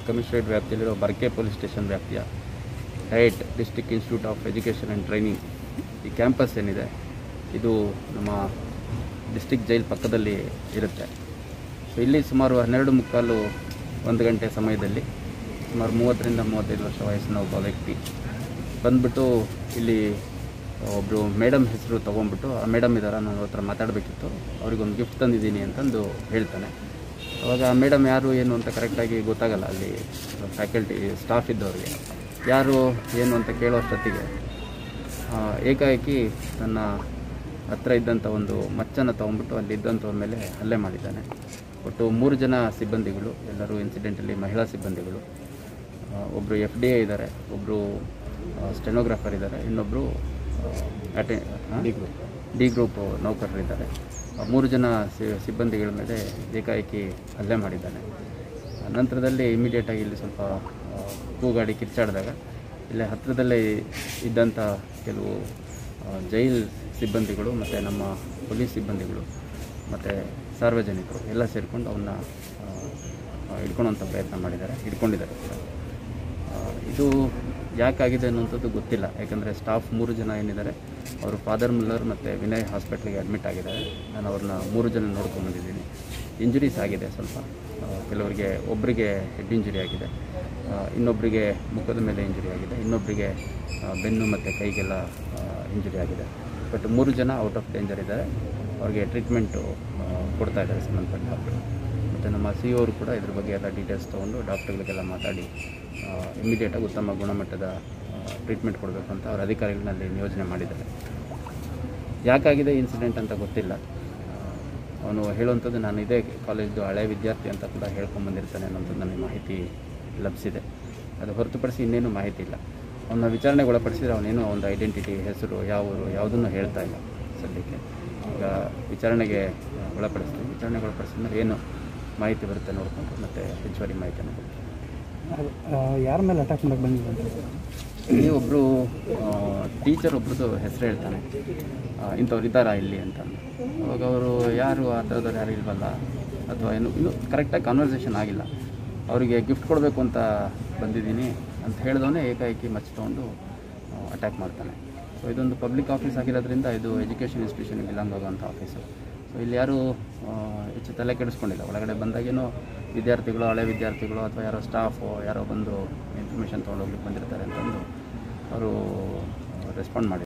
commissionerate ವ್ಯಾಪ್ತಿಯಲ್ಲಿರೋ ಬರ್ಕೆ police station ವ್ಯಾಪ್ತಿಯ DIET district institute of education and training ಈ ಕ್ಯಾಂಪಸ್ ಏನಿದೆ ಇದು ನಮ್ಮ ಡಿಸ್ಟಿಕ್ ಜೈಲ್ ಪಕ್ಕದಲ್ಲಿ ಇರುತ್ತೆ ಸೊ ಇಲ್ಲಿ ಸುಮಾರು ಹನ್ನೆರಡು ಮುಕ್ಕಾಲು ಒಂದು ಗಂಟೆ ಸಮಯದಲ್ಲಿ ಸುಮಾರು ಮೂವತ್ತರಿಂದ ಮೂವತ್ತೈದು ವರ್ಷ ವಯಸ್ಸಿನ ಒಬ್ಬ ವ್ಯಕ್ತಿ ಬಂದ್ಬಿಟ್ಟು ಇಲ್ಲಿ ಒಬ್ಬರು ಮೇಡಮ್ ಹೆಸರು ತೊಗೊಂಡ್ಬಿಟ್ಟು ಆ ಮೇಡಮ್ ಇದ್ದಾರ ನಾನು ಹತ್ರ ಮಾತಾಡಬೇಕಿತ್ತು ಅವ್ರಿಗೊಂದು ಗಿಫ್ಟ್ ತಂದಿದ್ದೀನಿ ಅಂತಂದು ಹೇಳ್ತಾನೆ ಅವಾಗ ಆ ಮೇಡಮ್ ಯಾರು ಏನು ಅಂತ ಕರೆಕ್ಟಾಗಿ ಗೊತ್ತಾಗಲ್ಲ ಅಲ್ಲಿ ಫ್ಯಾಕಲ್ಟಿ ಸ್ಟಾಫ್ ಇದ್ದವ್ರಿಗೆ ಯಾರು ಏನು ಅಂತ ಕೇಳೋಷ್ಟೊತ್ತಿಗೆ ಆ, ಏಕಾಏಕಿ ತನ್ನ ಹತ್ರ ಇದ್ದಂಥ ಒಂದು ಮಚ್ಚನ್ನು ತೊಗೊಂಡ್ಬಿಟ್ಟು ಅಲ್ಲಿ ಇದ್ದಂಥವ್ರ ಮೇಲೆ ಹಲ್ಲೆ ಮಾಡಿದ್ದಾನೆ ಒಟ್ಟು ಮೂರು ಜನ ಸಿಬ್ಬಂದಿಗಳು ಎಲ್ಲರೂ ಇನ್ಸಿಡೆಂಟಲ್ಲಿ ಮಹಿಳಾ ಸಿಬ್ಬಂದಿಗಳು ಒಬ್ಬರು ಎಫ್ ಡಿ ಎ ಇದ್ದಾರೆ ಒಬ್ಬರು ಸ್ಟೆನೋಗ್ರಾಫರ್ ಇದ್ದಾರೆ ಇನ್ನೊಬ್ಬರು ಅಟೆ ಡಿ ಗ್ರೂಪ್ ಡಿ ಗ್ರೂಪ್ ನೌಕರರಿದ್ದಾರೆ ಆ ಮೂರು ಜನ ಸಿ- ಸಿಬ್ಬಂದಿಗಳ ಮೇಲೆ ಏಕಾಏಕಿ ಹಲ್ಲೆ ಮಾಡಿದ್ದಾನೆ ಆ ನಂತರದಲ್ಲಿ ಇಮಿಡಿಯೇಟಾಗಿ ಇಲ್ಲಿ ಸ್ವಲ್ಪ ಆ, ಕೂಗಾಡಿ ಕಿರ್ಚಾಡಿದಾಗ ಇಲ್ಲೇ ಹತ್ತಿರದಲ್ಲೇ ಇದ್ದಂಥ ಕೆಲವು ಆ, ಜೈಲ್ ಸಿಬ್ಬಂದಿಗಳು ಮತ್ತು ನಮ್ಮ ಪೊಲೀಸ್ ಸಿಬ್ಬಂದಿಗಳು ಮತ್ತು ಸಾರ್ವಜನಿಕರು ಎಲ್ಲ ಸೇರಿಕೊಂಡು ಅವನ್ನ ಹಿಡ್ಕೊಳ್ಳೋಂಥ ಪ್ರಯತ್ನ ಮಾಡಿದ್ದಾರೆ ಹಿಡ್ಕೊಂಡಿದ್ದಾರೆ ಕೂಡ ಆ, ಇದು ಯಾಕಾಗಿದೆ ಅನ್ನುವಂಥದ್ದು ಗೊತ್ತಿಲ್ಲ ಯಾಕಂದರೆ ಸ್ಟಾಫ್ ಮೂರು ಜನ ಏನಿದ್ದಾರೆ ಅವರು ಫಾದರ್ ಮುಲ್ಲರ್ ಮತ್ತು ವಿನಯ್ ಹಾಸ್ಪಿಟ್ಲಿಗೆ ಅಡ್ಮಿಟ್ ಆಗಿದ್ದಾರೆ ನಾನು ಅವ್ರನ್ನ ಮೂರು ಜನ ನೋಡ್ಕೊಂಡು ಬಂದಿದ್ದೀನಿ ಇಂಜುರೀಸ್ ಆಗಿದೆ ಸ್ವಲ್ಪ ಆ, ಕೆಲವರಿಗೆ ಒಬ್ಬರಿಗೆ ಹೆಡ್ ಇಂಜುರಿ ಆಗಿದೆ ಆ, ಇನ್ನೊಬ್ಬರಿಗೆ ಮುಖದ ಮೇಲೆ ಇಂಜುರಿ ಆಗಿದೆ ಇನ್ನೊಬ್ಬರಿಗೆ ಆ, ಬೆನ್ನು ಮತ್ತು ಕೈಗೆಲ್ಲ ಇಂಜುರಿ ಆಗಿದೆ ಬಟ್ ಮೂರು ಜನ ಔಟ್ ಆಫ್ ಡೇಂಜರ್ ಇದ್ದಾರೆ ಅವ್ರಿಗೆ ಟ್ರೀಟ್ಮೆಂಟು ಕೊಡ್ತಾ ಇದ್ದಾರೆ ಸಂಬಂಧಪಟ್ಟ ಡಾಕ್ಟ್ರು ಮತ್ತು ನಮ್ಮ ಸಿ ಅವರು ಕೂಡ ಇದ್ರ ಬಗ್ಗೆ ಎಲ್ಲ ಡೀಟೇಲ್ಸ್ ತೊಗೊಂಡು ಡಾಕ್ಟ್ರುಗಳಿಗೆಲ್ಲ ಮಾತಾಡಿ ಇಮಿಡಿಯೇಟಾಗಿ ಉತ್ತಮ ಗುಣಮಟ್ಟದ ಟ್ರೀಟ್ಮೆಂಟ್ ಕೊಡಬೇಕು ಅಂತ ಅವ್ರ ಅಧಿಕಾರಿಗಳನ್ನಲ್ಲಿ ನಿಯೋಜನೆ ಮಾಡಿದ್ದಾರೆ ಯಾಕಾಗಿದೆ ಇನ್ಸಿಡೆಂಟ್ ಅಂತ ಗೊತ್ತಿಲ್ಲ ಅವನು ಹೇಳುವಂಥದ್ದು ನಾನು ಇದೇ ಕಾಲೇಜ್ದು ಹಳೆ ವಿದ್ಯಾರ್ಥಿ ಅಂತ ಕೂಡ ಹೇಳ್ಕೊಂಬಂದಿರ್ತಾನೆ ಅನ್ನೋಂಥದ್ದು ನನಗೆ ಮಾಹಿತಿ ಲಭಿಸಿದೆ ಅದು ಹೊರತುಪಡಿಸಿ ಇನ್ನೇನು ಮಾಹಿತಿ ಇಲ್ಲ ಅವನ್ನ ವಿಚಾರಣೆಗೆ ಒಳಪಡಿಸಿದ್ರೆ ಅವನೇನು ಒಂದು ಐಡೆಂಟಿಟಿ ಹೆಸರು ಯಾವ ಊರು ಯಾವುದನ್ನು ಹೇಳ್ತಾ ಇಲ್ಲ ಸದ್ಯಕ್ಕೆ ಈಗ ವಿಚಾರಣೆಗೆ ಆ, ಒಳಪಡಿಸ್ತೀವಿ ವಿಚಾರಣೆಗೆ ಒಳಪಡಿಸಿದ್ರೆ ಏನು ಮಾಹಿತಿ ಬರುತ್ತೆ ನೋಡಿಕೊಂಡು ಮತ್ತು ಹೆಚ್ಚುವರಿ ಮಾಹಿತಿಯನ್ನು ಕೊಡ್ತೀವಿ ಯಾರ ಮೇಲೆ ಅಟ್ಯಾಕ್ ಮಾಡಕ್ಕೆ ಬಂದಿದೆ ಇಲ್ಲಿ ಒಬ್ಬರು ಟೀಚರ್ ಒಬ್ರದ್ದು ಹೆಸರು ಹೇಳ್ತಾನೆ ಆ, ಇಂಥವ್ರು ಇದ್ದಾರಾ ಇಲ್ಲಿ ಅಂತ ಅವಾಗ ಅವರು ಯಾರು ಆ ಥರದವ್ರು ಯಾರು ಇಲ್ವಲ್ಲ ಅಥವಾ ಏನು ಇನ್ನೂ ಕರೆಕ್ಟಾಗಿ ಕಾನ್ವರ್ಸೇಷನ್ ಆಗಿಲ್ಲ ಅವರಿಗೆ ಗಿಫ್ಟ್ ಕೊಡಬೇಕು ಅಂತ ಬಂದಿದ್ದೀನಿ ಅಂತ ಹೇಳಿದವನೇ ಏಕಾಏಕಿ ಮಚ್ಚ ತೊಗೊಂಡು ಅಟ್ಯಾಕ್ ಮಾಡ್ತಾನೆ ಸೊ ಇದೊಂದು ಪಬ್ಲಿಕ್ ಆಫೀಸ್ ಆಗಿರೋದ್ರಿಂದ ಇದು ಎಜುಕೇಷನ್ ಇನ್ಸ್ಟಿಟ್ಯೂಷನ್ಗೆ ಬಿಲಾಂಗ್ ಆಗೋಂಥ ಆಫೀಸು ಸೊ ಇಲ್ಲಿ ಯಾರೂ ಆ, ಹೆಚ್ಚು ತಲೆ ಕೆಡಿಸ್ಕೊಂಡಿಲ್ಲ ಒಳಗಡೆ ಬಂದಾಗೇನೋ ವಿದ್ಯಾರ್ಥಿಗಳು ಹಳೆ ವಿದ್ಯಾರ್ಥಿಗಳು ಅಥವಾ ಯಾರೋ ಸ್ಟಾಫು ಯಾರೋ ಬಂದು ಇನ್ಫಾರ್ಮೇಷನ್ ತೊಗೊಂಡೋಗ್ಲಿಕ್ಕೆ ಬಂದಿರ್ತಾರೆ ಅಂತಂದು ಅವರು ರೆಸ್ಪಾಂಡ್ ಮಾಡಿ